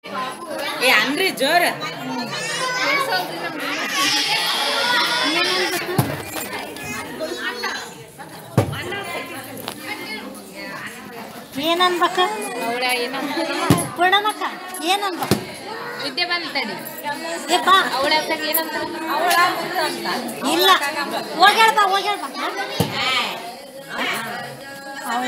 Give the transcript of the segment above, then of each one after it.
ಏ ಅನ್ರಿ ಜೋರ ಏನನ್ಬೇಕ ಅವಳ ಏನಂತ ಪೂರ್ಣಮಕ್ಕ ಏನನ್ಬೇಕ ವಿದ್ಯೆ ಬಂತಡಿ ಏಪ್ಪ ಅವಳ ಏನಂತ ಇಲ್ಲ ಹೋಗ್ಯಾಳ್ಬ ಹೋಗ್ಯಾಳ್ಬ ಅವಳ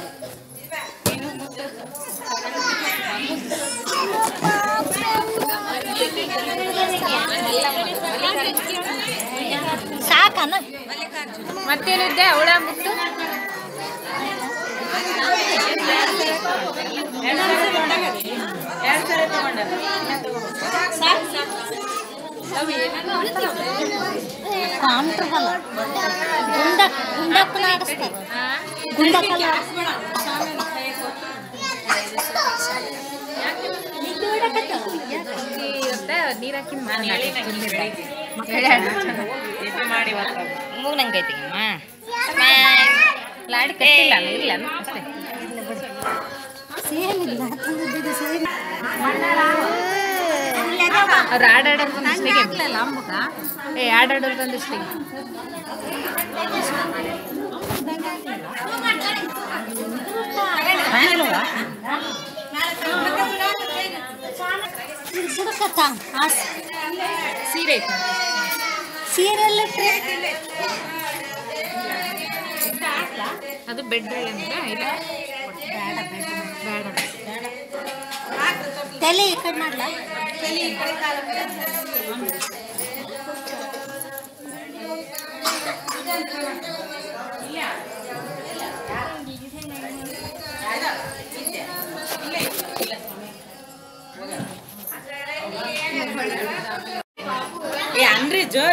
ಸಾಕನ ಮತ್ತೇನಿದ್ದೆ ಅವಳ ಮುತ್ತು ಎರಡ್ ಸಲ ತಗೊಂಡ ಕಾಮ್ಟಬಲ್ಲ ಗುಂಡ ಗುಂಡಕ್ಕನ ಆಡಿಸ್ತಾರೆ ಗುಂಡಕ್ಕಲ್ಲ ನೀರ್ ಹಾಕಿನ ಎಣ್ಣೆ ಮಾಡಿ ಇವತ್ತು ಮೂಗ್ನಂಗೈತಿಗಮ್ಮ ಲಾಡಿ ಕಟ್ಟಿಲ್ಲ ಅಲ್ಲ, ಇಲ್ಲ ಅಲ್ಲ, ಅಷ್ಟೇ ಸೇಮಿಲ್ಲ ತಂದಿದ್ದು ಸೇಮ್ ಅವ್ರು ಆಡಾಡೋದು ಬಂದಿಷ್ಟಿಗೆ ಏ ಆಡಾಡೋದು ಬಂದಿಷ್ಟಿಗೆ ಬುಡಕತ್ತ ಆಸ್ ಸೀರೆ ಐತೆ ಸೀರೆಲ್ಲ ಅದು ಬೆಡ್ ಅಂದ್ರೆ ಇಲ್ಲ ಬೇಡ ತಲೆ ಈ ಕಡೆ ಮಾಡ್ಲಾ ಏ ಅನ್ರಿ ಜೋರ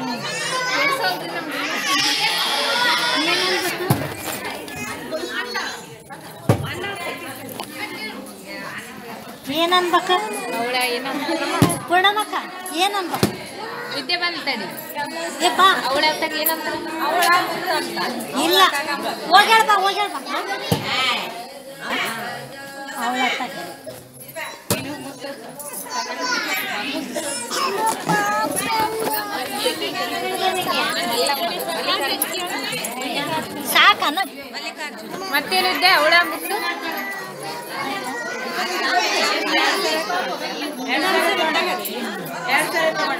ಏನನ್ಬೇಕ ಅವಳ ಏನಂತ ಪೂರ್ಣಮಕ್ಕ ಏನನ್ಬೇಕ ವಿದ್ಯೆ ಬಂತಡಿ ಏಪ್ಪ ಅವಳ ಏನಂತ ಇಲ್ಲ ಹೋಗ್ಯಾಳ್ಬ ಹೋಗ್ಯಾಳ್ಬ ಅವಳ ಸಾಕನ ಮತ್ತೇನಿದ್ದೆ ಅವಳ ಮುತ್ತು ಎರಡ್ ಸಲ ತಗೊಂಡ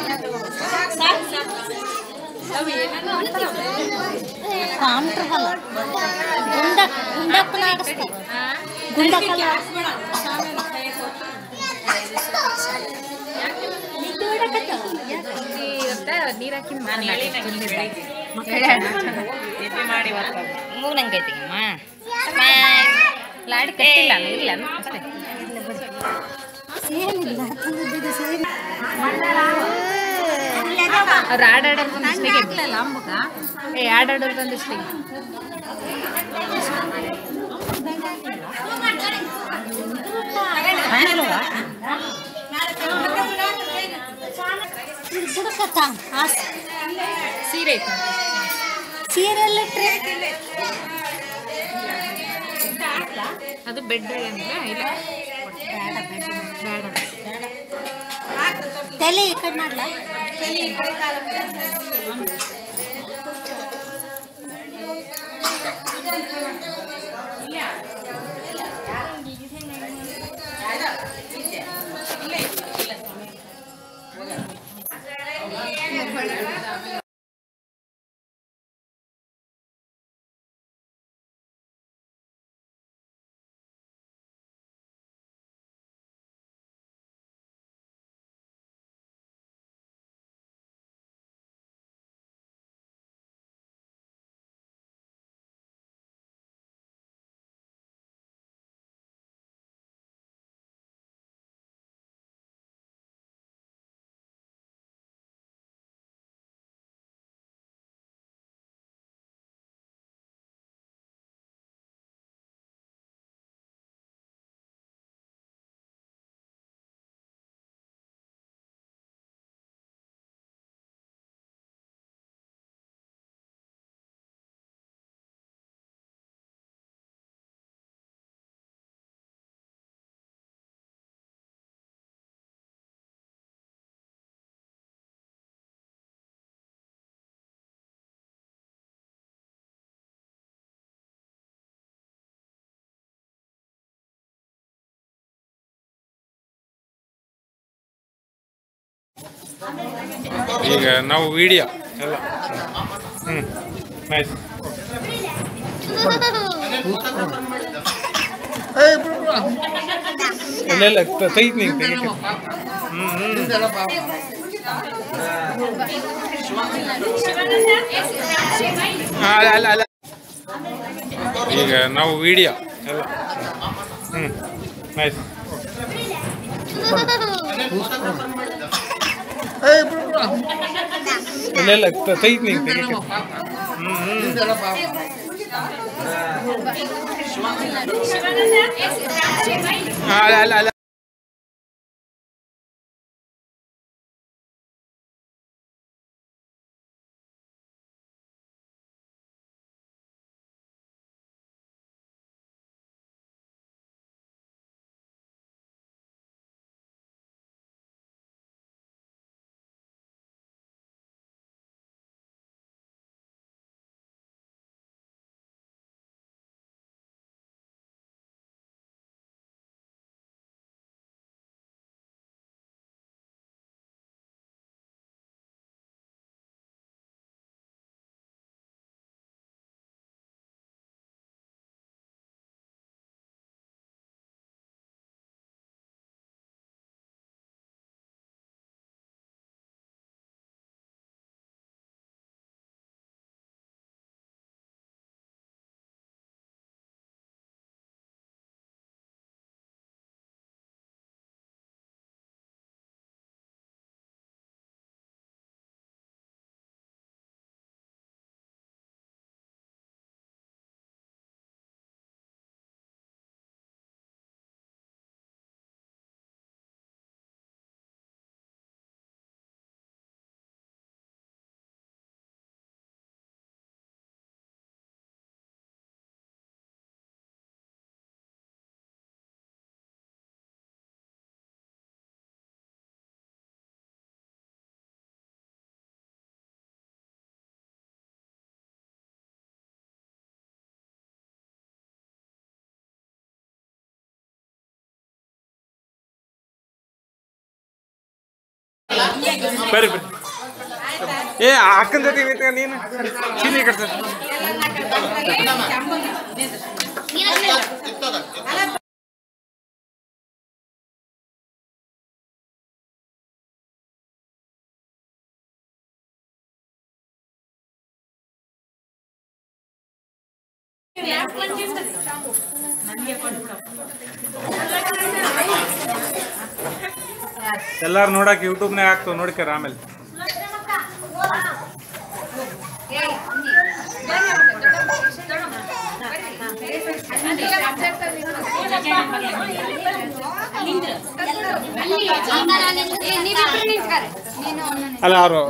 ಕಾಮ್ಟಬಲ್ಲ ಗುಂಡ ಗುಂಡಕ್ಕನ ಆಡಿಸ್ತಾರೆ ಗುಂಡಕ್ಕಲ್ಲ ನೀರ್ ಹಾಕಿನ ನಾನು ಹೇಳಿನ ಎಣ್ಣೆ ಮಾಡಿ ಇವತ್ತು ಮೂಗ್ನಂಗೈತಿಗಮ್ಮ ಲಾಡಿ ಕಟ್ಟಿಲ್ಲ ಅಲ್ಲ, ಇಲ್ಲ ಅಲ್ಲ, ಅಷ್ಟೇ ಸೇಮಿಲ್ಲ ತಂದಿದ್ದು ಸೇಮ್ ಅವ್ರು ಆಡಾಡೋದು ಬಂದಿಷ್ಟಿಗೆ ಏ ಆಡಾಡೋದು ಬಂದಿಷ್ಟಿಗೆ ಬುಡಕತ್ತ ಆಸ್ ಸೀರೆ ಐತೆ ಸೀರೆಲ್ಲ ಅದು ಬೆಡ್ ಅಂದ್ರೆ ಇಲ್ಲ ಬೇಡ ತಲೆ ಈ ಕಡೆ ಮಾಡ್ಲಾ ಈಗ ನಾವು ವಿಡಿಯೋ ಎಲ್ಲ ಹ್ಞೂ ನೈಸ್ ಇಲ್ಲ ಇಲ್ಲ ತ- ತೆಗಿತ್ ನೀನು ತೆಗಿತ ಹ್ಞೂ ಹ್ಞೂ ಹಾಂ ಅಲ್ಲ ಅಲ್ಲ ಅಲ್ಲ ಈಗ ನಾವು ವಿಡಿಯೋ ಎಲ್ಲ ಹ್ಞೂ ನೈಸ್ ಇಲ್ಲ ಇಲ್ಲ ತ- ತೆಗಿತ್ ನೀನು ತೆಗಿತ ಹ್ಞೂ ಹ್ಞೂ ಹಾಂ ಅಲ್ಲ ಅಲ್ಲ ಅಲ್ಲ ಬರ್ರಿ ಬರ್ರಿ ಏ ಅಕ್ಕನ ಜೊತೆ ನಿಂತ ನೀನು ಚೀನಿ ಕಟ್ಸ ಎಲ್ಲಾರು ನೋಡಕ್ ಯೂಟ್ಯೂಬ್ನಾಗ ಹಾಕ್ತಾವ ನೋಡ್ಕ್ಯಾರ ಆಮೇಲೆ ಅಲ್ಲ ಅವರು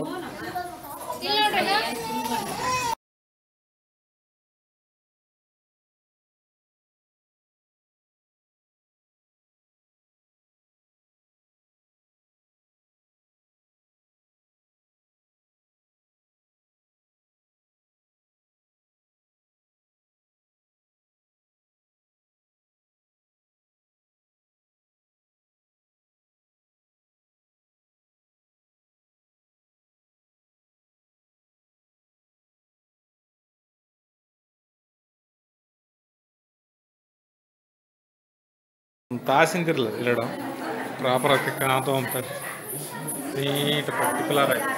ತಾಸಿಂದಿರಲ್ಲ ಎರಡು ಪ್ರಾಪರ್ ಆಗಿ ಕಾಣ ತೊಗೊಂತಾರೆ ನೀಟ್ ಪರ್ಟಿಕ್ಯುಲರ್ ಆಗಿ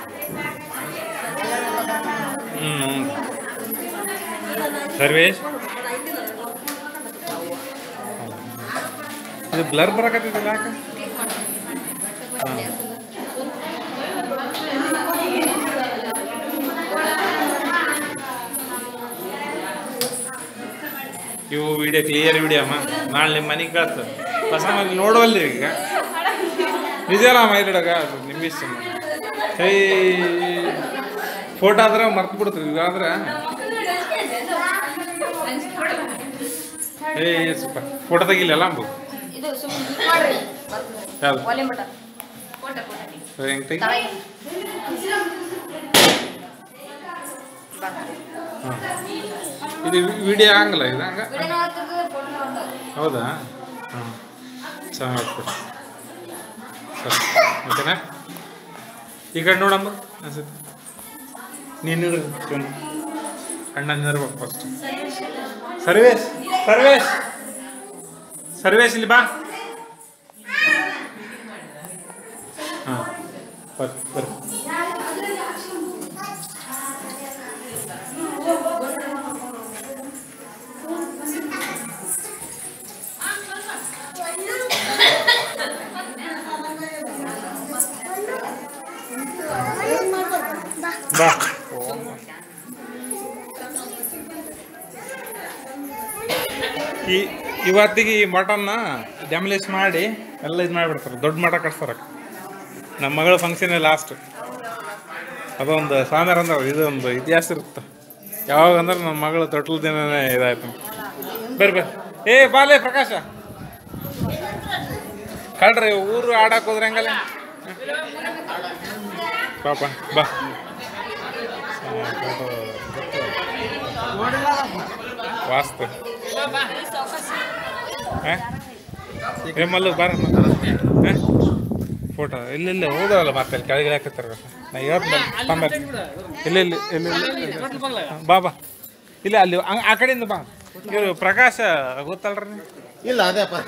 ಹ್ಞೂ ಸರ್ವೇಶ್ ಇದು ಬ್ಲರ್ ಬರಕತ್ತಿದ್ದಿಲ್ಲ ಯಾಕೆ ಹಾಂ ಇವು ವಿಡಿಯೋ ಕ್ಲಿಯರ್ ವಿಡಿಯೋ ಅಮ್ಮ ನಾಳೆ ನಿಮ್ಮ ಮನೆಗೆ ಕಳ್ತು ಹೊಸ ಮನೆ ನೋಡುವಲ್ಲಿ ಈಗ ನಿಜರಾಮ ಇರಡಗ ಅದು ನಿಮ್ಮ ಇಷ್ಟ ಹೇ ಫೋಟೋ ಆದ್ರೆ ಮರ್ತು ಬಿಡ್ತೀವಿ ಈಗ ಆದ್ರೆ ಏ ಸೂಪರ್ ಫೋಟೋ ತೆಗಿಲ್ಲ ಅಂಬು ಯಾವ್ದು ಹೆಂಗೆ ತೆಗಿ ಹಾಂ ಇದು ವಿಡಿಯೋ ಹಂಗಲ್ಲ ಇದು ಹಂಗ ಹೌದಾ ಹಾಂ ಚೆನ್ನಾಗಿ ಸರಿ ಓಕೆನಾ ಈ ಕಡೆ ನೋಡಮ್ಮ ಅನ್ಸುತ್ತೆ ನೀನು ನೋಡ್ರಿ ಶಿವನ್ ಅಣ್ಣ ಇರ್ಬೇಕು ಫಸ್ಟ್ ಸರ್ವೇಶ್ ಸರ್ವೇಶ್ ಸರ್ವೇಶ್ ಇಲ್ಲಿ ಬಾ ಹಾಂ ಬರ್ರಿ ಬರ್ರಿ ಬಾ ಈ ಇವತ್ತಿಗೆ ಈ ಮಟನ್ನ ಡ್ಯಾಮ್ಲೇಸ್ ಮಾಡಿ ಎಲ್ಲ ಇದು ಮಾಡಿಬಿಡ್ತಾರೆ ದೊಡ್ಡ ಮಠ ಕಟ್ಸ್ತಾರೆ ನಮ್ಮ ಮಗಳ ಫಂಕ್ಷನ್ ಲಾಸ್ಟ್ ಅದೊಂದು ಸ್ವಾಮಿಯರ್ ಅಂದ್ರೆ ಇದೊಂದು ಇತಿಹಾಸ ಇರುತ್ತೆ ಯಾವಾಗ ಅಂದ್ರೆ ನಮ್ಮ ಮಗಳ ತೊಟ್ಲ ದಿನನೇ ಇದಾಯ್ತು ಬರ್ರಿ ಬರ್ರಿ ಏ ಬಾಲೆ ಪ್ರಕಾಶ ಕಳ್ರಿ ಊರು ಆಡಕ್ಕೆ ಹೋದ್ರೆ ಹಂಗಲ್ಲ ಪಾಪ ಬಾ ವಾಸ್ತು ಏ ಮಲ್ಲು ಬಾರ ಫೋಟೋ ಇಲ್ಲ ಇಲ್ಲ ಹೋದ್ರಲ್ಲ ಮತ್ತೆ ಅಲ್ಲಿ ಕೆಳಗೆ ಹಾಕತ್ತಾರ ನಾ ಹೇಳ್ತೀನಿ ಆಮೇಲೆ ಇಲ್ಲ ಇಲ್ಲ ಇಲ್ಲ ಇಲ್ಲ ಬಾ ಬಾ ಇಲ್ಲ ಅಲ್ಲಿ ಆ- ಆ ಕಡೆಯಿಂದ ಬಾ ಇವರು ಪ್ರಕಾಶ ಗೊತ್ತಲ್ರಿ ನೀವು? ಇಲ್ಲ ಅದೇ ಪ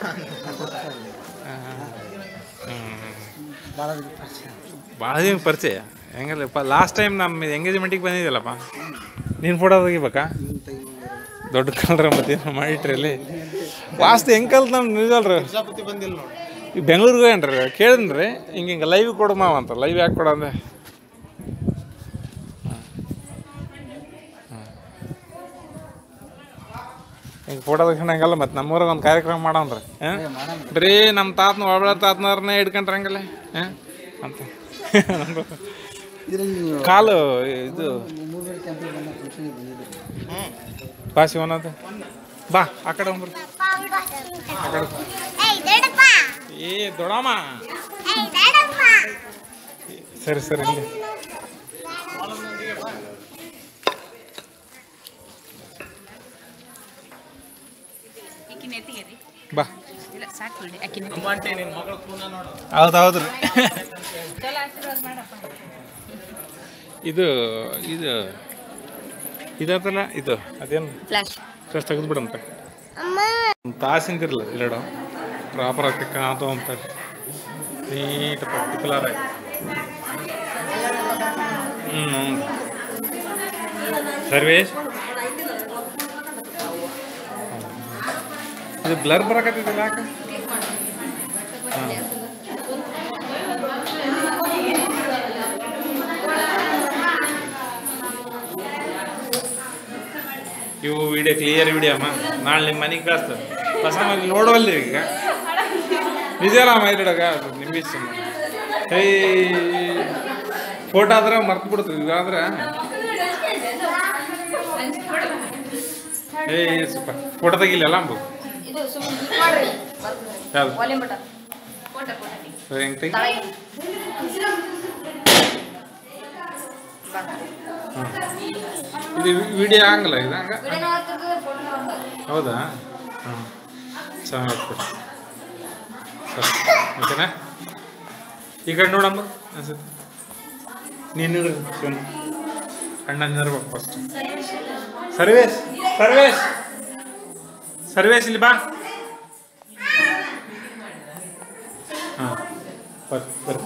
ಭಾಳ ದಿನ ಪರಿಚಯ ಹೆಂಗಲ್ಲಪ್ಪ ಲಾಸ್ಟ್ ಟೈಮ್ ನಮ್ಮ ಎಂಗೇಜ್ಮೆಂಟಿಗೆ ಬಂದಿದ್ದಲ್ಲಪ್ಪ ನೀನು ಫೋಟೋ ತೆಗಿಬೇಕಾ ದೊಡ್ಡ ಕಲ್ರ ಮತ್ತೆ ಮಾಡಿಟ್ರಿ ಅಲ್ಲಿ ವಾಸ್ತು ಹೆಂಗೆ ಕಲ್ತು ನಮ್ಗೆ ನಿಜಲ್ರಿ ಪ್ರಜಾಪತಿ ಬಂದಿಲ್ಲ ನೋಡಿ ಈ ಬೆಂಗ್ಳೂರಿಗೆ ಏನ್ರಿ ಕೇಳಿದ್ರಿ ಹಿಂಗೆ ಹಿಂಗೆ ಲೈವ್ ಕೊಡು ಮಾವ ಅಂತ ಲೈವ್ ಯಾಕೆ ಕೊಡ ಅಂದೆ ಹಿಂಗೆ ಫೋಟೋ ತೆಗಿಸಂಗಲ್ಲ ಮತ್ತು ನಮ್ಮೂರಾಗ ಒಂದು ಕಾರ್ಯಕ್ರಮ ಮಾಡವ್ರಿ ಹಾಂ ಬರೀ ನಮ್ಮ ತಾತನ ಒಬ್ಬಳ ತಾತನವ್ರನ್ನೇ ಹಿಡ್ಕೊಂಡ್ರೆ ಹಂಗಲ್ಲ ಹಾಂ ಅಂತ ಕಾಲು ಇದು ಬಾ ಶಿವನಾಥ ಬಾ ಆ ಕಡೆ ಹೋಗ್ಬರ್ರಿ ಆ ಕಡೆ ಏ ದೊಡಮ್ಮ ಸರಿ ಸರಿ ಇಲ್ಲಿ ಈಕಿನ ಎತ್ತಿಗೆರಿ ಬಾ ಇಲ್ಲ ಸಾಕು ಬಿಡಿ ಆಕಿನ ಹೌದು ಹೌದು ರೀ ಇದು ಇದು ಇದಾತಲ್ಲ ಇದು ಅದೇನು ಫ್ಲಾಶ್ ಫಸ್ಟ್ ತೆಗೆದು ಬಿಡಂತ ಒಂದು ತಾಸಿಂದಿರಲ್ಲ ಎರಡು ಪ್ರಾಪರ್ ಆಗಿ ಕಾಣಾತ ಅಂತ ನೀಟ್ ಪರ್ಟಿಕ್ಯುಲರ್ ಆಗಿ ಹ್ಞೂ ಸರ್ವೇಶ್ ಇದು ಬ್ಲರ್ ಬರಕತ್ತಿದ್ದಿಲ್ಲ ಯಾಕೆ ಹಾಂ ಇವು ವಿಡಿಯೋ ಕ್ಲಿಯರ್ ವಿಡಿಯೋ ಅಮ್ಮ ನಾಳೆ ನಿಮ್ಮ ಮನೆಗೆ ಕಳಿಸ್ತದೆ ಹೊಸ ಮನೆ ನೋಡುವಲ್ಲಿ ಈಗ ನಿಜಲ್ಲ ಅಮ್ಮ ಇರಡಗ ನಿಂಬೆ ಏಯ್ ಫೋಟೋ ಆದ್ರೆ ಮರ್ತು ಬಿಡ್ತೀವಿ ಈಗ ಆದ್ರೆ ಏಯ್ ಸೂಪರ್ ಫೋಟೋ ತೆಗಿಲ್ಲ ಅಂಬು ಯಾವ್ದು ಸರಿ, ಹೆಂಗ್ ತೆಗಿ ಹಾಂ ಇದು ವಿಡಿಯೋ ಆಗಲ್ಲ ಇದು ಹಂಗ ಹೌದಾ ಹಾಂ ಚೆನ್ನಾಗಿ ಸರಿ ಓಕೆನಾ ಈ ಕಡೆ ನೋಡಮ್ಮ ಅನ್ಸುತ್ತೆ ನೀನು ನೋಡ್ರಿ ಶಿವನ್ ಅಣ್ಣ ಇರ್ಬೇಕು ಫಸ್ಟ್ ಸರ್ವೇಶ್ ಸರ್ವೇಶ್ ಸರ್ವೇಶ್ ಇಲ್ಲಿ ಬಾ ಹಾಂ ಬರ್ರಿ ಬರ್ರಿ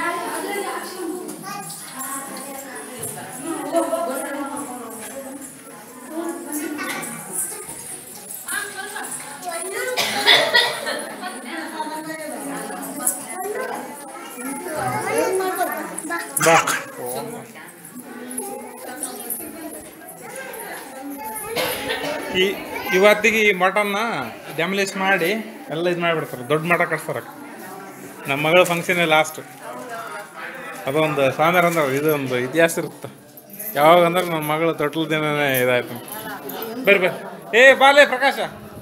ಬಾ ಈ ಇವತ್ತಿಗೆ ಈ ಮಟನ್ನ ಡ್ಯಾಮ್ಲೇಸ್ ಮಾಡಿ ಎಲ್ಲ ಇದು ಮಾಡಿಬಿಡ್ತಾರೆ ದೊಡ್ಡ ಮಠ ಕಟ್ಸ್ತಾರೆ ನಮ್ಮ ಮಗಳ ಫಂಕ್ಷನ್ ಲಾಸ್ಟ್ ಅದೊಂದು ಸ್ವಾಮಿಯರ್ ಅಂದ್ರೆ ಇದೊಂದು ಇತಿಹಾಸ ಇರುತ್ತೆ ಯಾವಾಗ ಅಂದ್ರೆ ನಮ್ಮ ಮಗಳ ತೊಟ್ಲ ದಿನನೇ ಇದಾಯ್ತು ಬರ್ರಿ ಬರ್ರಿ ಏ ಬಾಲೆ ಪ್ರಕಾಶ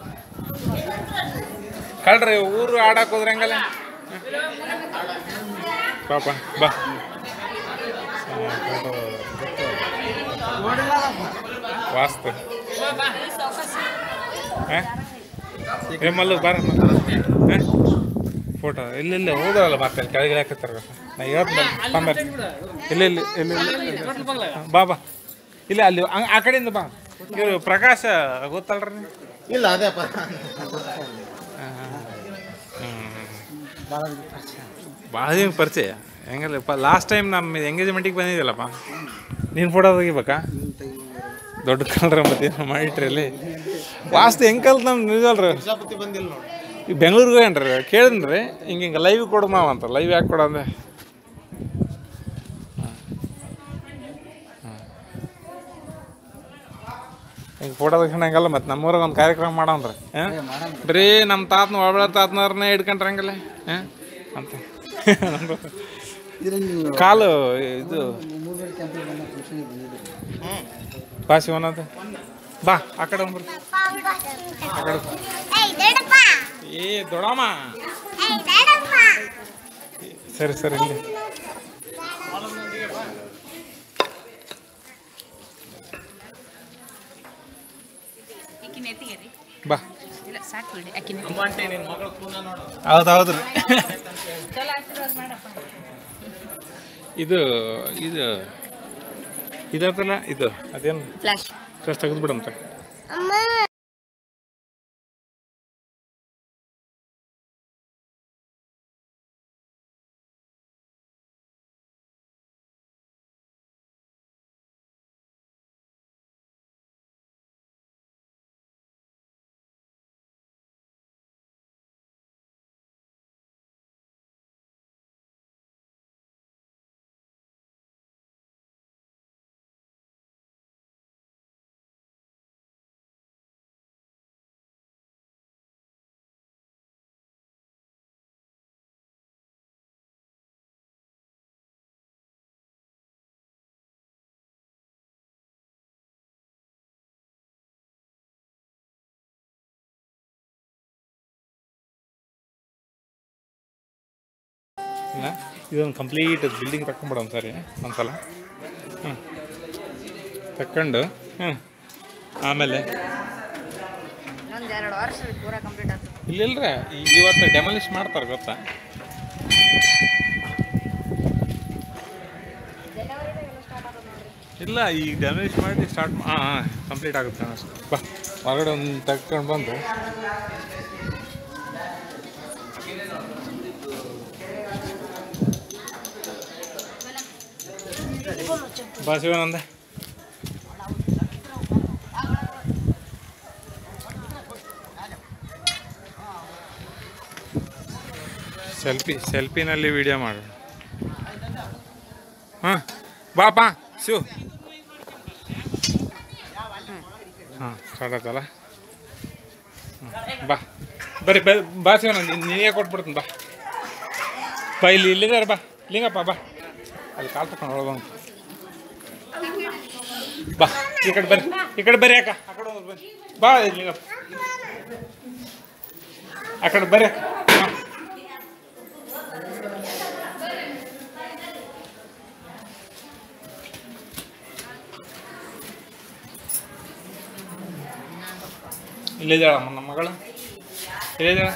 ಕಳ್ರಿ ಊರು ಆಡಕ್ಕೆ ಹೋದ್ರೆ ಹಂಗಲ್ಲ ಪಾಪ ಬಾ ವಾಸ್ತು ಹಾಂ ಏ ಮಲ್ಲು ಬಾರ ಫೋಟೋ ಇಲ್ಲ ಇಲ್ಲ ಹೋದ್ರಲ್ಲ ಮತ್ತೆ ಅಲ್ಲಿ ಕೆಳಗೆ ಹಾಕತ್ತಾರ ನಾ ಹೇಳ್ತೀನಿ ಸಾಂಬಾರ್ ಇಲ್ಲ ಇಲ್ಲ ಇಲ್ಲ ಇಲ್ಲ ಇಲ್ಲ. ಬಾ ಬಾ ಇಲ್ಲ ಅಲ್ಲಿ ಹಂಗ್- ಆ ಕಡೆಯಿಂದ ಬಾ ಇವರು ಪ್ರಕಾಶ ಗೊತ್ತಲ್ರಿ ನೀವು? ಇಲ್ಲ ಅದೇ ಪ ಭಾಳ ದಿನ ಪರಿಚಯ ಹೆಂಗಲ್ಲಪ್ಪ ಲಾಸ್ಟ್ ಟೈಮ್ ನಮ್ಮ ಎಂಗೇಜ್ಮೆಂಟಿಗೆ ಬಂದಿದ್ದಲ್ಲಪ್ಪ ನೀನು ಫೋಟೋ ತೆಗಿಬೇಕಾ ದೊಡ್ಡ ಕಲ್ರ ಮತ್ತೆ ಮಾಡಿಟ್ರಿ ಅಲ್ಲಿ ವಾಸ್ತು ಹೆಂಗೆ ಕಲ್ತು ನಮ್ಗೆ ನಿಜಲ್ರಿ ಪ್ರಜಾಪತಿ ಬಂದಿಲ್ಲ ನೋಡಿ ಈ ಬೆಂಗ್ಳೂರಿಗೆ ಹೋಗ್ಯಾನ್ರಿ ಕೇಳಿದ್ರಿ ಹಿಂಗೆ ಹಿಂಗೆ ಲೈವ್ ಕೊಡು ಮಾವ ಅಂತ ಲೈವ್ ಯಾಕೆ ಕೊಡಂದೆ ಹಿಂಗೆ ಫೋಟೋ ತೆಗ್ಸಂಗಲ್ಲ ಮತ್ತು ನಮ್ಮೂರಾಗ ಒಂದು ಕಾರ್ಯಕ್ರಮ ಮಾಡವ್ರಿ ಹಾಂ ಬರೀ ನಮ್ಮ ತಾತನ ಒಬ್ಬಳ ತಾತನವ್ರನ್ನೇ ಹಿಡ್ಕೊಂಡ್ರೆ ಹಂಗಲ್ಲ ಹಾಂ ಅಂತ ಕಾಲು ಇದು ಬಾ ಶಿವನಾಥ ಬಾ ಆ ಕಡೆ ಬಂದ್ಬಿಡು. ಆ ಕಡೆ ಏ ದೊಡಮ್ಮ ಸರಿ ಸರಿ ಇಲ್ಲಿ ಈಕಿನ ಎತ್ತಿಗೆ ರೀ ಬಾ ಇಲ್ಲ ಸಾಕು ಬಿಡಿ ಆಕಿನ ಹೌದು ಹೌದು ರೀ ಇದು ಇದು ಇದತ್ತಲ್ಲ ಇದು ಅದೇನು ಫ್ಲಾಶ್ ಫಸ್ಟ್ ತೆಗೆದು ಬಿಡಂತ ಇಲ್ಲ ಇದೊಂದು ಕಂಪ್ಲೀಟ್ ಬಿಲ್ಡಿಂಗ್ ತಗೊಂಬಿಡೋಣ ಸರಿ ಒಂದ್ಸಲ ಹ್ಞೂ ತಕೊಂಡು ಹ್ಞೂ ಆಮೇಲೆ ಒಂದು ಎರಡು ವರ್ಷ ಪೂರ ಕಂಪ್ಲೀಟ್ ಆಗ್ತದೆ ಇಲ್ಲ ಇಲ್ರಿ ಇವತ್ತು ಡೆಮಾಲಿಷ್ ಮಾಡ್ತಾರೆ ಗೊತ್ತಾ ಇಲ್ಲ ಈಗ ಡೆಮಾಲಿಷ್ ಮಾಡಿ ಸ್ಟಾರ್ಟ್ ಹಾಂ ಹಾಂ ಕಂಪ್ಲೀಟ್ ಆಗುತ್ತೆ ಅಷ್ಟೇ ಬಾ ಹೊರಗಡೆ ಒಂದು ತಗೊಂಡು ಬಂದು ಬಾ ಶಿವಾನಂದ ಸೆಲ್ಫಿ ಸೆಲ್ಫಿನಲ್ಲಿ ವಿಡಿಯೋ ಮಾಡು ಹಾಂ ಬಾ ಬಾ ಶಿವ್ ಹಾಂ ಸ್ಟಾರ್ಟ್ ಆಯ್ತಲ್ಲ ಹ್ಮ್. ಬಾ ಬರ್ರಿ ಬ ಬಾ ಶಿವ ನಾನು ನೀನೇ ಕೊಟ್ಬಿಡ್ತೀನಿ ಬಾ ಬಾ ಇಲ್ಲಿ ಇಲ್ಲಿದ್ದಾರೆ ಬಾ ಲಿಂಗಪ್ಪ ಬಾ ಅಲ್ಲಿ ಕಾಲು ತಕೊಂಡು ಒಳಗೊಂಡು ಬಾ ಈ ಕಡೆ ಬರ್ರಿ ಈ ಕಡೆ ಬರ್ರಿ ಅಕ್ಕ ಆ ಕಡೆ ಹೋಗ್ರಿ ಬರ್ರಿ ಬಾ ಲಿಂಗಪ್ಪ ಆ ಕಡೆ ಬರ್ರಿ ಅಕ್ಕ ಹಾ. ಇಲ್ಲಿದ್ದಾಳಮ್ಮ ನಮ್ಮ ಮಗಳು ಇಲ್ಲಿದ್ದಾಳ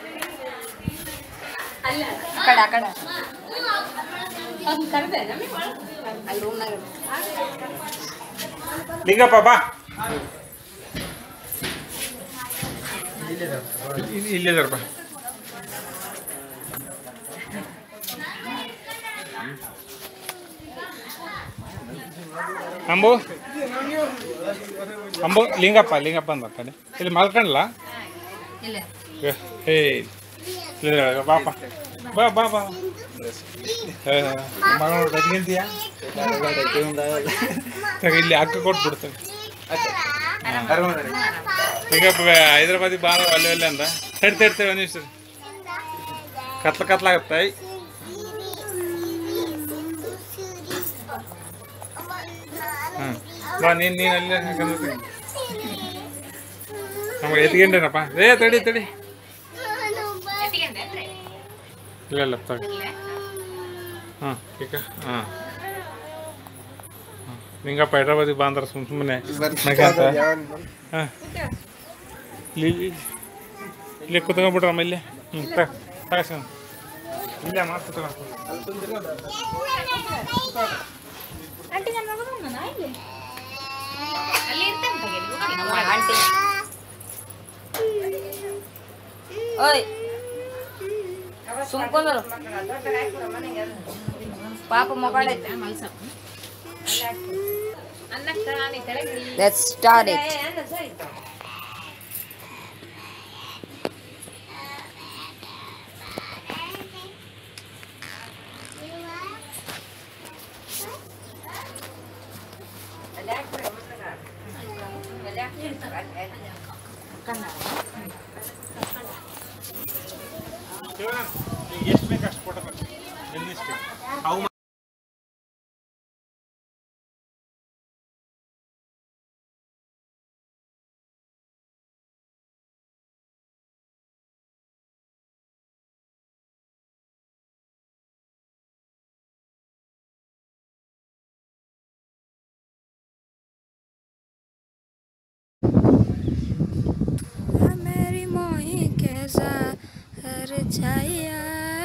ಆ ಕಡೆ ಆ ಕಡೆ ಅಲ್ಲಿ ರೂಮ್ನಾಗ ಲಿಂಗಪ್ಪ ಬಾ ಇಲ್ಲಿ- ಇಲ್ಲಿದ್ದಾರೆ ಬಾ ಅಂಬು ಅಂಬು ಲಿಂಗಪ್ಪ ಲಿಂಗಪ್ಪ ಅಂತ ಕಡೆ ಇಲ್ಲಿ ಮಲ್ಕೊಂಡ್ಲ ಇಲ್ಲ ಹೇ ಇಲ್ಲಿದ್ದಾಳೆ, ಬಾಪ ಬಾ ಬಾ ಬಾ ಮಗಳು ಬದ್ನಿಂತೀಯ ಇಲ್ಲಿ ಅಕ್ಕ ಕೊಟ್ಬಿಡ್ತೇವೆ ಈಗ ಹೈದ್ರಾಬಾದಿ ಬಾರ ಅಲ್ಲಿ ಅಲ್ಲಿ ಅಂದ ತಡಿ ತಡ್ತೇವೆ ಒಂದು ನಿಮಿಷ ಕತ್ಲ ಕತ್ಲಾಗತ್ತೆ ಹಾಂ ಬಾ ನೀನು ನೀನು ಅಲ್ಲಿ ಹಾಕಂದ್ರೆ ನಮಗೆ ಎತ್ಕೊಂಡೇನಪ್ಪ ಏ ತಡಿ ತಡಿ ಇಲ್ಲ ಇಲ್ಲ ತಡಿ ಹಾಂ ಈಗ ಹಾಂ ನಿಂಗಪ್ಪ ಹೈದ್ರಾಬಾದಿಗೆ ಬಾ ಅಂದ್ರೆ ಸುಮ್ಮ ಸುಮ್ಮನೆ ಹಾಂ ಇಲ್ಲಿ ಇಲ್ಲಿ ಕುತ್ಕೊಂಡ್ಬಿಟ್ರಮ್ಮ ಇಲ್ಲಿ ಹ್ಞೂ ತಗಸಿ ಇಲ್ಲೇ ಮಾಡ್ತು ಆಂಟಿ ನನ್ನ ಮಗ ಬಂದನಾ ಇಲ್ಲಿ ಅಲ್ಲಿ ಇರ್ತೇನೆ ನಮ್ಮ ಆಂಟಿ ಓಯ್ ಸುಮ್ಕೊಂಡ್ರು ಪಾಪ ಮಗಳ Let's start it. ಎಷ್ಟು ಬೇಕು ಅಷ್ಟು ಕೊಟ್ಟಬೇಕು ಎಲ್ಲಿಷ್ಟು ಅವು मेरी मोही कैसा हर छाया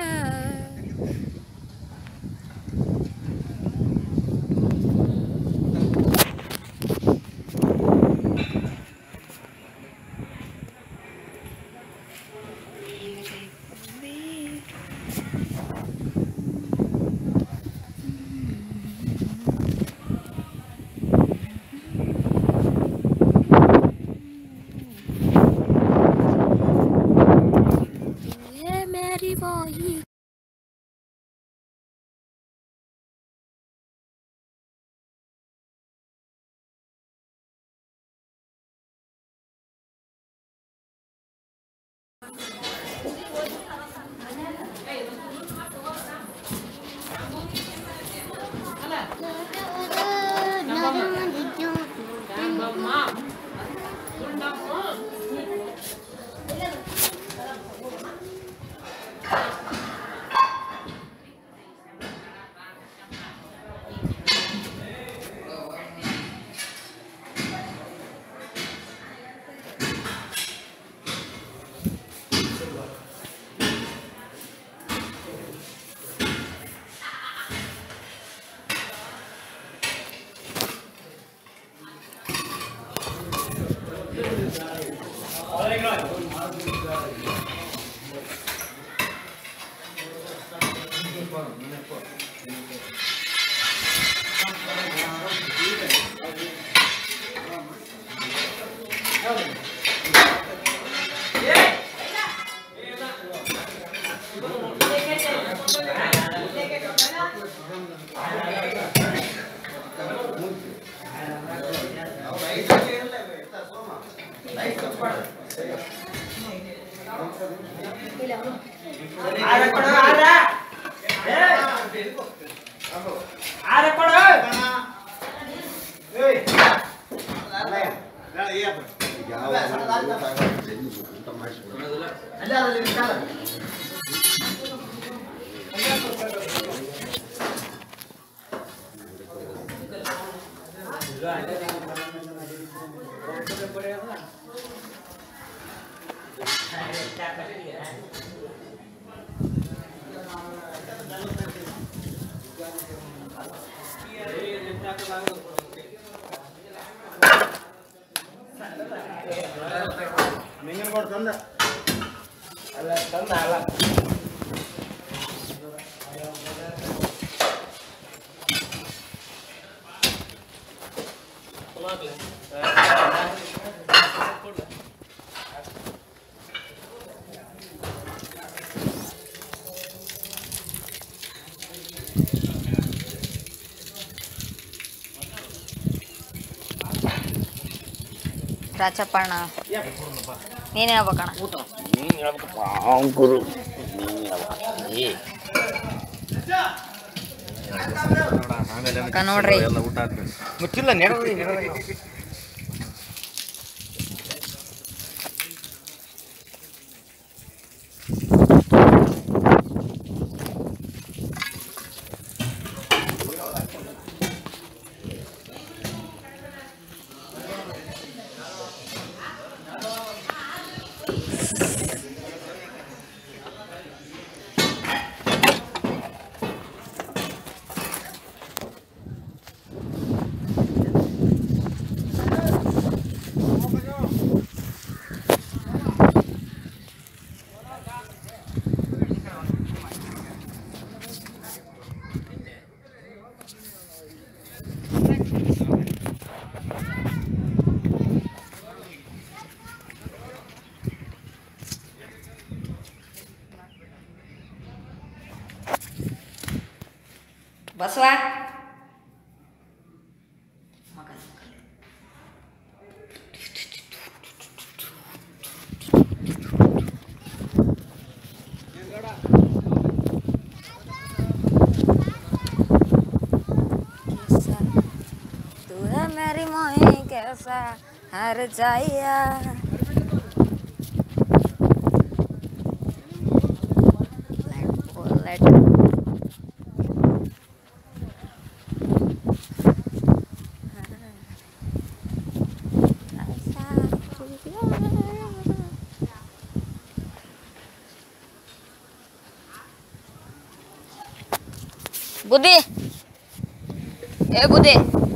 ये मेरी मोही ರಾಚಪ್ಪಣ್ಣ ನೀನು ಹೇಳ್ಬೇಕಣ್ಣ ಅಕ್ಕ ನೋಡ್ರಿ ಮುಚ್ಚಿಲ್ಲ ನೆರ ಬಸವ तू है मेरी मोही कैसा हर जाइया Let ಬುದ್ಧಿ ಏ ಬುದ್ಧಿ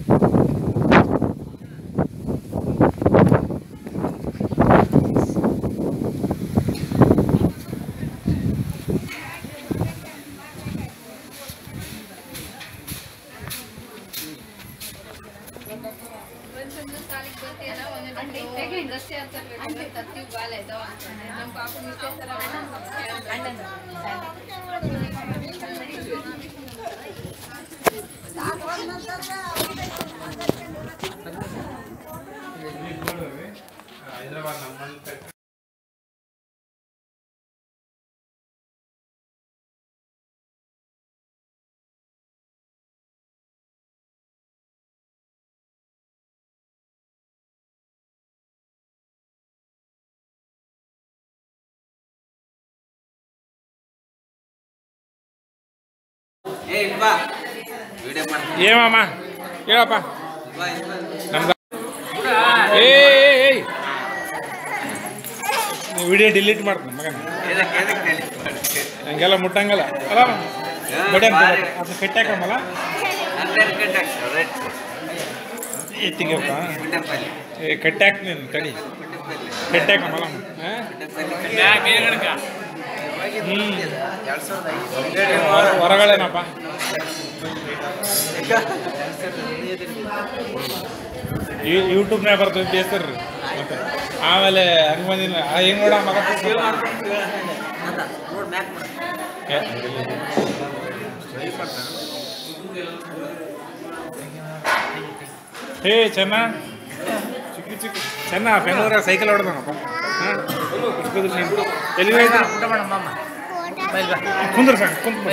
ಏ ಇಲ್ಲಿ ಬಾ ವಿಡಿಯೋ ಮಾಡ್ತೀನಿ ಏಮಮ್ಮ ಹೇಳಪ್ಪ ಬಾ ಇಲ್ಲಿ ಬಾ. ನಮ್ದು ಏ ವಿಡಿಯೋ ಡಿಲೀಟ್ ಮಾಡ್ತೀನಿ ಮಗನ ಎದಕ್ಕೆ ಎದಕ್ಕೆ delete ಮಾಡ್ತಿ? ಹಂಗೆಲ್ಲ ಮುಟ್ಟಂಗಲ್ಲ ಅಲ್ಲ ಬಡಿ ಅಂತ ಬಾರಿ. ಅದು ಕಟ್ಟಾಕಮ್ಮಲ್ಲ ಹನ್ನೆರಡು ಗಂಟೆ ಆಗ್ತದೆ, right? ಎತ್ತಿಗೆಪ್ಪ ಗುಡ್ಡೆ ಪಲ್ಲೆ. ಏ ಕಟ್ಟಾಕ್ ನೀನು ತಡಿ ಗುಡ್ಡೆ ಪಲ್ಲೆ. ಕಟ್ಟಾಕಮ್ಮಲ್ಲ ಹಾಂ ಗುಡ್ಡೆ ಪಲ್ಲೆ. ಹ್ಞೂ ಎರಡ್ ಸಾವಿರದ ಐದು. ಹೊರಗಡೆನಪ್ಪ ಯೂ- ಯೂಟ್ಯೂಬ್ನಾಗ ಬರ್ತದೆ ಬೇಸರ್ರಿ ಮತ್ತೆ ಆಮೇಲೆ ಹಂಗೆ ಬಂದಿನ ಹೆಂಗೆ ನೋಡ ಮಗ ಅದ, ನೋಡ್ ಮ್ಯಾಕ್ ಮಾಡು. ಏ, ಹೇ ಚೆನ್ನ ಚಿಕ್ಕ ಚಿಕ್ಕ ಚೆನ್ನ ಬೆಂಗಳೂರಾಗ ಸೈಕಲ್ ಹೊಡೆದನಪ್ಪ ಹಾಂ ಎಲ್ಲಿ ಹೋಯ್ತು ಊಟ ಮಾಡಮ್ಮ ಅಮ್ಮ. ಬಾ ಇಲ್ಲಿ ಬಾ. ಕುಂದ್ರ ಸಾಕು ಕುಂತ್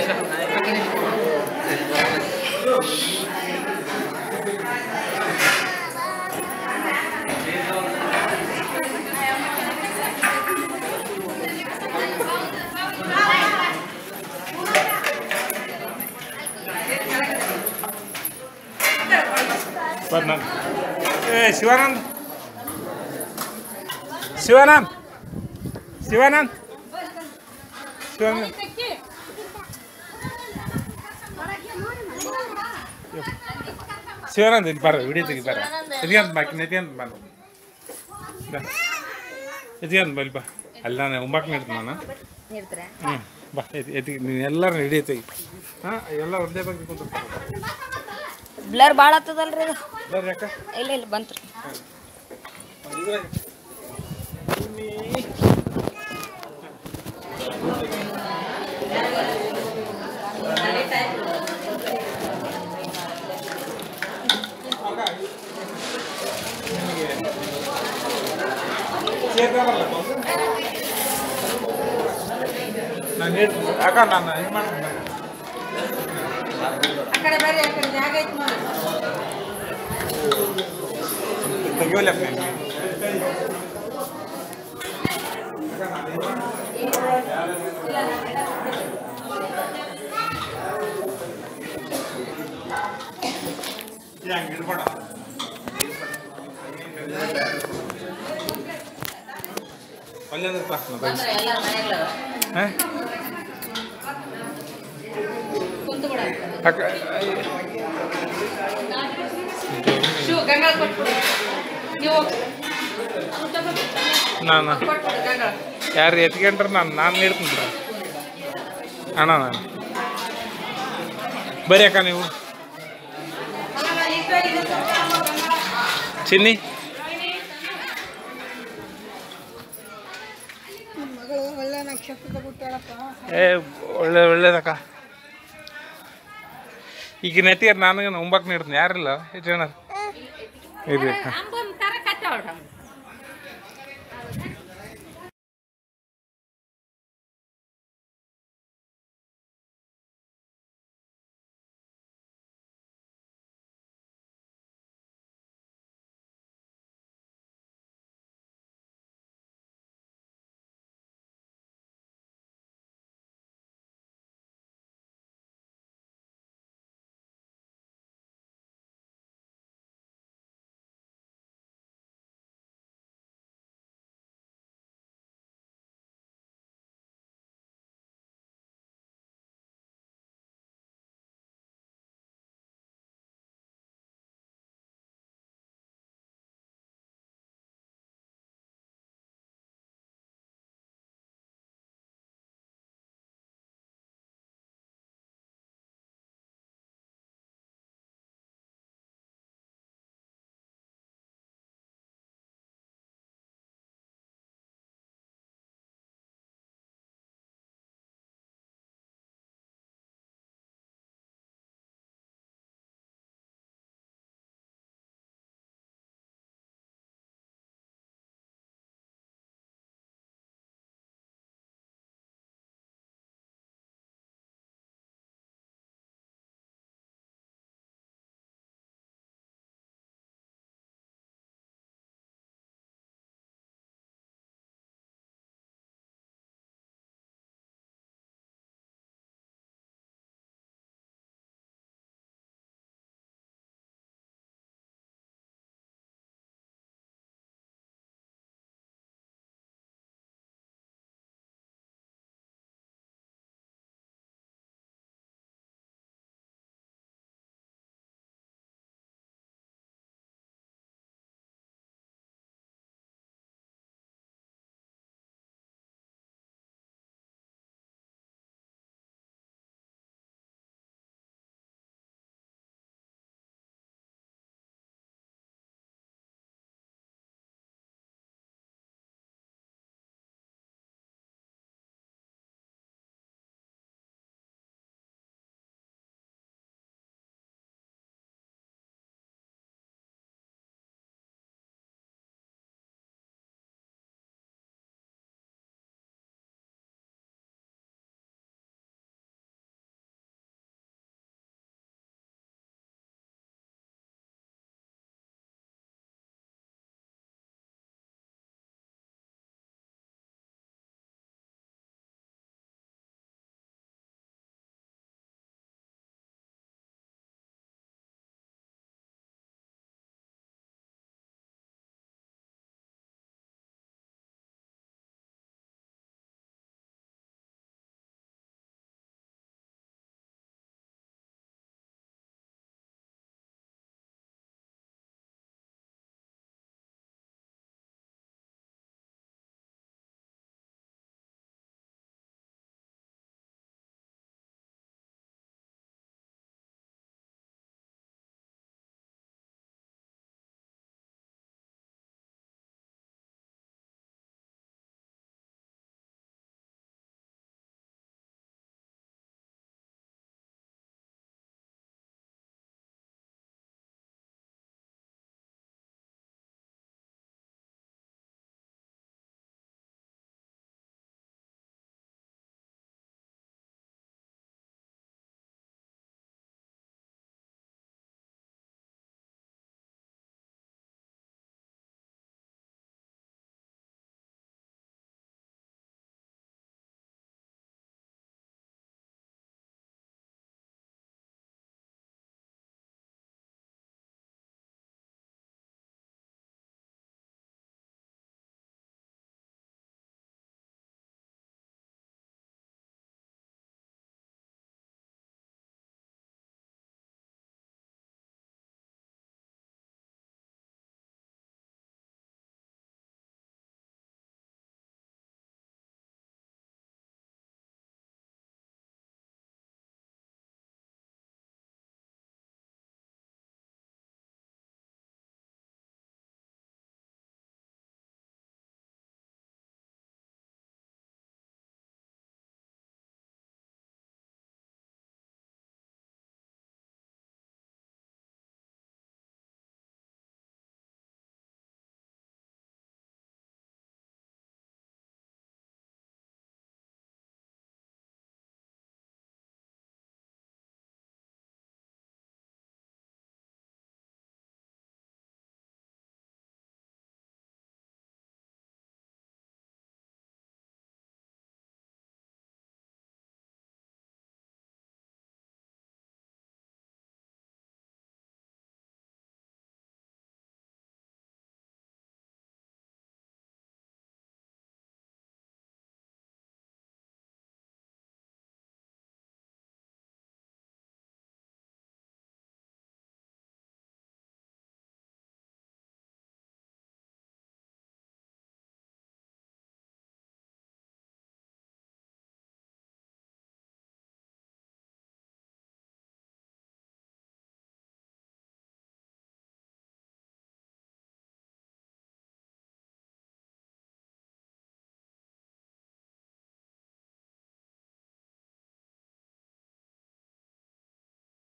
ಬಂದ ಏ ಶಿವಾನಂದ್ ಶಿವಾನಂದ್ ಶಿವಾನಂದ್ ಶಿವಾನಂದ್ ಶಿವಾನಂದ್ ಇಲ್ಲಿ ಬರ್ರಿ ವಿಡಿಯೋ ತೆಗಿ ಬರ್ರಿ ಎದ್ಗಂತ ಬಾಕಿ ನೆತ್ಗಂತ ಬಂದು ಎದ್ಗಂತ ಬಲ್ಲಿ ಬಾ ಅಲ್ಲಿ ನಾನು ಉಂಬಾಕ್ ನಿಡ್ತೀನಿ ನಾನು ಇರ್ತಾರೆ ಹ್ಞೂ ಬಾ ಎತ್ ಎತ್ತಿ ನೀನು ಎಲ್ಲರೂ ಹಿಡಿಯ ತೆಗಿ ಹಾಂ ಎಲ್ಲ ಒಂದೇ ಬಗ್ಗೆ ಕುಂತಿರ್ತಾರೆ ಬ್ಲರ್ ಭಾಳ ಆಗ್ತದಲ್ರಿ ಇದು ಬರ್ರಿ ಯಾಕ ಇಲ್ಲ ಇಲ್ಲ ಬಂತ್ರಿ ನಾನು ಹೇಳ್ತೀನಿ ಯಾಕ ನಾನು ಇದು ಮಾಡ್ತೀನಿ ಆ ಕಡೆ ಬರ್ರಿ ಆ ಕಡೆ ಜಾಗ ಐತಿ ನೋಡಿ ತೆಗಿವಲ್ಲಪ್ಪ ನೀನು ಏ, ಹಂಗ್ ಇಡ್ಬೇಡ. ಅಲ್ಲೇ ನಿಂತ್ಕೊ, ನಾ ತೆಗಿಸ್ತೀನಿ. ಹಾ? ಅಕ್ಕ, ಶಿವ ಗಂಗಾಳ ಕೊಟ್ಬಿಡು ನೀವು ನಾನು ಕೊಟ್ಬಿಡು ಗಂಗಾಳ ಯಾರು ಎತ್ಕೊಂಡ್ರೆ ನಾನು ನಾನು ನೀಡ್ತೀನಿ ಬಿಡ ಅಣ್ಣ ನಾನು ಬರ್ರಿ ಅಕ್ಕ ನೀವು ಚಿನ್ನಿ ಏ ಒಳ್ಳೆ ಒಳ್ಳೇದಕ್ಕ ಈಗ ನೆತ್ತಿಗೆ ನನಗೆ ಉಂಬಕ್ ನೀಡ್ತೀನಿ ಯಾರಿಲ್ಲ ಎಷ್ಟು ಜನ ಇದೆ ಹಂಗೊಂದು ತರ ಕಟ್ಟೋಡ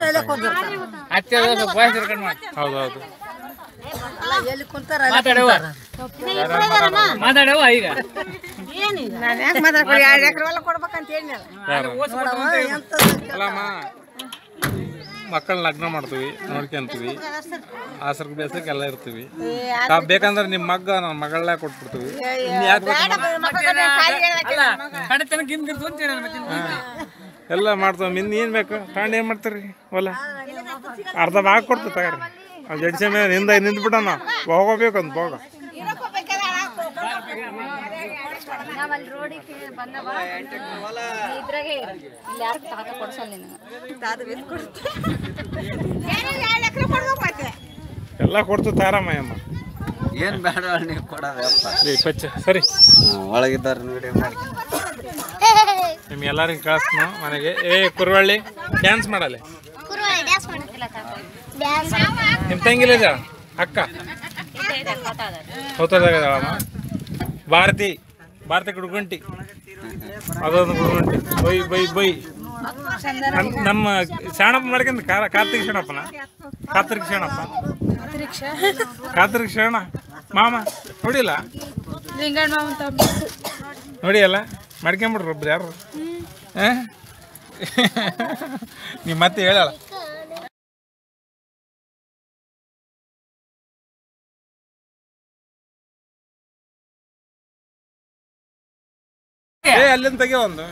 ಹೌದು ಹೌದು ಮಾತಾಡವ ಈಗ ಯಾರು? ಅಲ್ಲಮ್ಮ ಮಕ್ಕಳ ಲಗ್ನ ಮಾಡ್ತೀವಿ ನೋಡ್ಕೊಂತೀವಿ ಆಸರ್ಗ ಬೇಸಕ್ಕೆ ಎಲ್ಲ ಇರ್ತೀವಿ ತಾವ್ ಬೇಕಂದ್ರೆ ನಿಮ್ಮ ಮಗ್ಗ ನನ್ನ ಮಗಳನ್ನ ಕೊಟ್ಬಿಡ್ತೀವಿ ಇನ್ನು ಯಾಕೆ ಅಲ್ಲ ಕಡೆತನ ಗಿನ್ ಗಿನ್ ಕುಂತೀರ ಮತ್ತೆ ಎಲ್ಲ ಮಾಡ್ತಾವ ಇನ್ನು ಏನು ಬೇಕು ತಗೊಂಡು ಏನು ಮಾಡ್ತೀರಿ ಹೊಲ ಅರ್ಧ ಭಾಗ ಕೊಡ್ತೀವಿ ತಗೋರಿ ಆ ಜಡ್ಸಿ ಮೇಲೆ ನಿಂದ ನಿಂತ್ಬಿಟ್ಟಣ ಹೋಗೋಬೇಕು ಅಂತ ಹೋಗ ನಾವಲ್ಲಿ ರೋಡಿಗೆ ಬಂದವ ಇದ್ರಾಗೆ ಇರು. ಇಲ್ಲಿ ಯಾರು ತಾತ ಕೊಡ್ಸಲ್ಲ ನಿನಗೆ ಎಲ್ಲ ಕೊಡ್ತು ತಾರಮ್ಮಯ್ಯಮ್ಮ ಏನ್ ಬೇಡ ನೀವು ಕೊಡೋದಪ್ಪ ಈ ಪಚ್ಚ ಸರಿ ಒಳಗಿದ್ದಾರೆ ವಿಡಿಯೋ ಮಾಡಿ ನಿಮ್ಗೆ ಎಲ್ಲರಿಗೂ ಕಳಿಸ್ನು ಮನೆಗೆ ಏ ಕುರುವಳ್ಳಿ ಡ್ಯಾನ್ಸ್ ಮಾಡಲ್ಲ ನಿಮ್ಮ ತಂಗಿಲ್ಲ ಇದ್ದಾಳ ಅಕ್ಕ ಹೋಗ್ತದಾಗಮ್ಮ ಭಾರತಿ ಭಾರತಿ ಗುಡ್ಗುಂಟಿ ಅದೊಂದು ಗುಡ್ಗುಂಟಿ ಬೈ ಬೈ ಬೈ ನಮ್- ನಮ್ಮ ಶಾಣಪ್ಪ ಮಾಡ್ಕೊಂಡ್ ಕಾರ ಕಾರ್ತಿಕ್ ಶರಣಪ್ಪನ ಕಾರ್ತಿಕ್ ಶರಣಪ್ಪ ಕಾರ್ತಿಕ್ ಶರಣ ಮಾಮ ನೋಡಿಲ್ಲ ನೋಡಿ ಅಲ್ಲ ಮಾಡ್ಕೊಂಬಿಡ್ರಿ ಒಬ್ರು ಯಾರು ಆ? ನೀ ಮತ್ತೆ ಹೇಳಲ್ಲ ಏ ಅಲ್ಲಿಂದ ತೆಗಿಯೋ ಒಂದು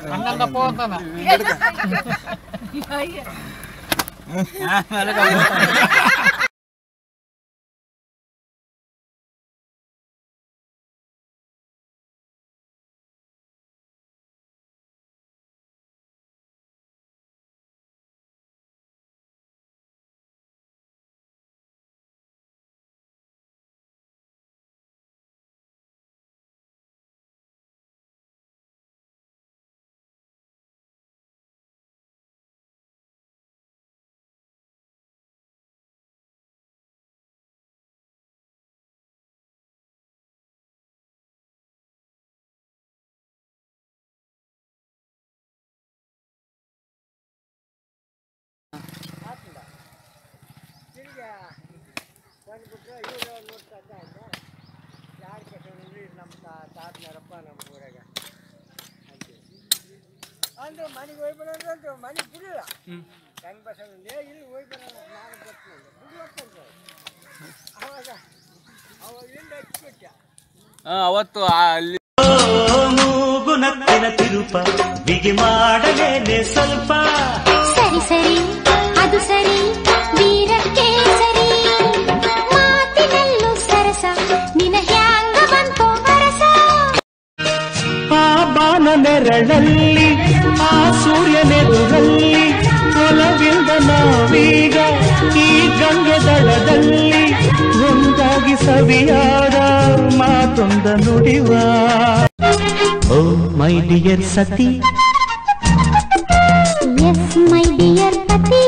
ಅವತ್ತು ಅಲ್ಲಿ ಮೂಗುನತ್ತಿನ ತಿರುಪ ಬಿಗಿ ಮಾಡಲೇನೆ ಸ್ವಲ್ಪ ಸರಿ ಸರಿ ಅದು ಸರಿ ವೀರಕ್ಕೆ ಸರಿ ಮಾತಿನಲ್ಲೂ ಸರಸ ನಿನ ಹ್ಯಾಂಗ ಬಂತು ಬರಸ ಆ ಬಾನ ನೆರಳಲ್ಲಿ ಆ ಸೂರ್ಯನೆದುರಲ್ಲಿ ಒಲವಿಂದ ನಾವೀಗ ಈ ಗಂಗೆ ದಡದಲ್ಲಿ ಒಂದಾಗಿ ಸವಿಯಾದ ಮಾತೊಂದ ನುಡಿವ ಓ ಮೈ ಡಿಯರ್ ಸತಿ ಎಸ್ ಮೈ ಡಿಯರ್ ಪತಿ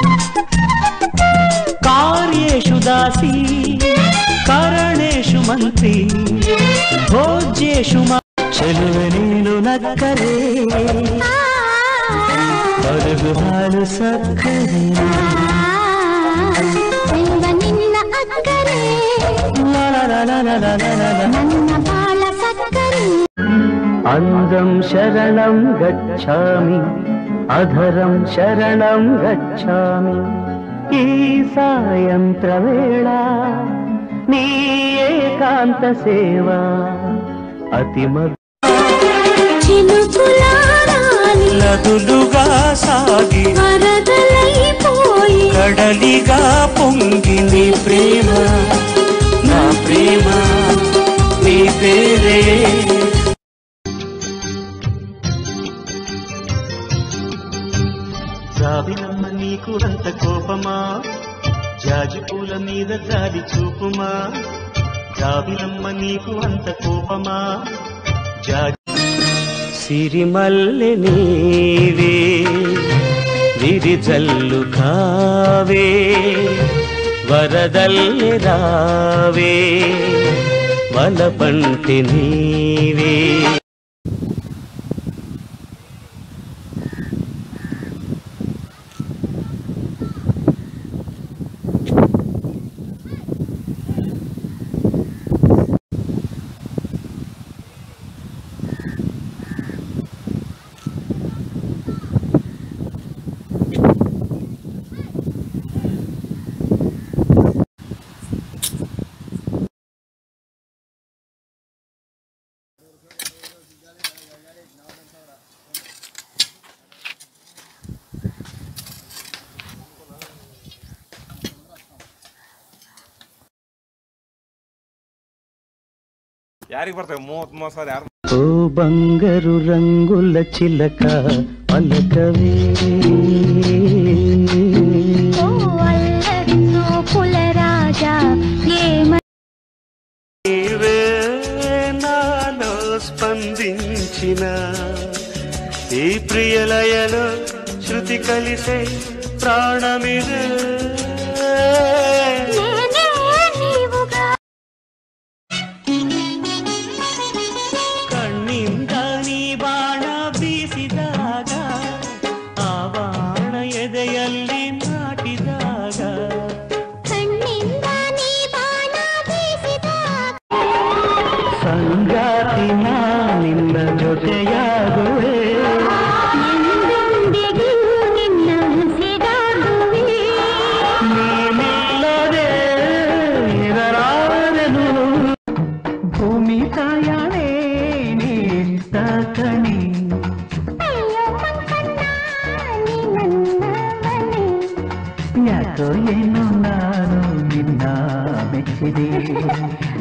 ಕಾರ್ಯೇಷು ದಾಸಿ ಕಾರಣೇಶು ಮಂತ್ರಿ ಭೋಜ್ಯೇಷು ಮಾ ಚೆಲುವೆ ನೀನು ನಕ್ಕರೆ ಬರುಗು ಹಾಲು ಸಕ್ಕರೆ ಎಂಬ ನಿನ್ನ ಅಕ್ಕರೆ ಲಾ ಲಾ ಲಾ ಲಾ ಲಾ ಲಾ ಲಾ ಲಾ. ನನ್ನ ಬಾಳ ಸಕ್ಕರೆ అందం శరణం గచ్ఛామి అధరం శరణం గచ్ఛామి ఈ సాయంత్రవేళ నీ ఏకాంత సేవ అతి చినుకులాడాలి మధులుగా సాగి వరదలైపోయి కడలిగా పొంగి నీ ప్రేమ నా ప్రేమ నీ పేరే జాబిలమ్మ నీకు అంత కోపమా జాజి పూల మీద జాలి చూపుమా జాబిలమ్మ నీకు అంత కోపమా జాజి సిరిమల్లె నీవే విరిజల్లు కావే వరదల్లె రావే వలపంటి నీవే ಯಾರಿಗೆ ಬರ್ತವೆ ಮೂವತ್ತು ಮೂವತ್ತು ಸಾವಿರ ಯಾರು ఓ బంగారు రంగుల చిలక పలకవే ఓ అల్లరి చూపుల రాజా ఏమ నీవే నాలో స్పందించిన ఈ ప్రియలయలో శృతి కలిసే ప్రాణమిదే నేనే నీవుగా ಕಣ್ಣಿಂದ ನೀ ಬಾಣ ಬೀಸಿದಾಗ ಆ ಬಾಣ ಎದೆಯಲ್ಲಿ ನಾಟಿದಾಗ ಕಣ್ಣಿಂದ ನೀ ಬಾಣ ಬೀಸಿದ ಸಂಗಾತಿ ನಾ ನಿನ್ನ ಜೊತೆಯಾಗುವೆ ಎಂದೆಂದಿಗೂ ನಿನ್ನ ಹಸಿರಾಗುವೆ ನೀನಿಲ್ಲದೆ ಇರಲಾರನು ಭೂಮಿ ತಾಯಾಣೆ ನೀಷ್ಟ ಕಣಿ ಅಯ್ಯೋ ಮಂಕಣ್ಣ ನೀ ನನ್ನವನೇ ಯಾಕೋ ಏನು ನಾನು ನಿನ್ನ ಮೆಚ್ಚಿದೆ